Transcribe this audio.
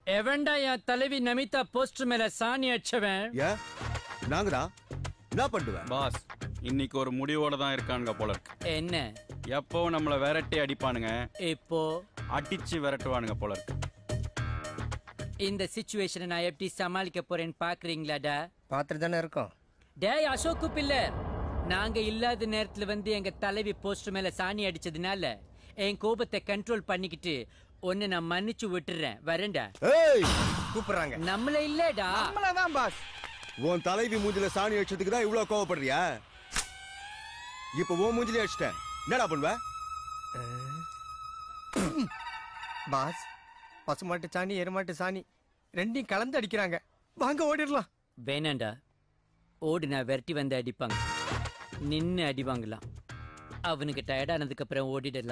எவன்டா என் தலைவி நமிதா போஸ்ட் மேல சாணி அடிச்சவன் ஏன் நாங்க தான் என்ன பண்ணுவேன் பாஸ் இன்னைக்கு ஒரு முடிவோட தான் இருக்கானுங்க போல இருக்கு என்ன எப்பவும் நம்மள விரட்டி அடிப்பானுங்க இப்போ அடிச்சு விரட்டுவானுங்க போல இருக்கு இந்த சுச்சுவேஷனை நான் எப்படி சமாளிக்க போறேன்னு பாக்குறீங்களாடா பார்த்துட்டு தானே இருக்கோம் டேய் அசோக்கு பில்லர் நாங்க இல்லாத நேரத்துல வந்து எங்க தலைவி போஸ்ட் மேல சாணி அடிச்சதுனால என் கோபத்தை கண்ட்ரோல் பண்ணிக்கிட்டு ஒன்னு நான் மன்னிச்சு விட்டுறேன் வரேன்டா ஏய் கூப்பிடுறாங்க நம்மள இல்லடா நம்மளதான் பாஸ் உன் தலைவி மூஞ்சில சாணி அடிச்சதுக்கு தான் இவ்வளவு கோவப்படுறியா இப்ப உன் மூஞ்சிலே அடிச்சிட்டேன் என்னடா பண்ணுவ பாஸ் பசுமாட்டு சாணி எருமாட்டு சாணி ரெண்டையும் கலந்து அடிக்கிறாங்க வாங்க ஓடிடலாம் வேணாண்டா ஓடுனா விரட்டி வந்து அடிப்பாங்க நின்னு அடிவாங்களாம் அவனுக்கு டயர்டானதுக்கு அப்புறம் ஓடிடலாம்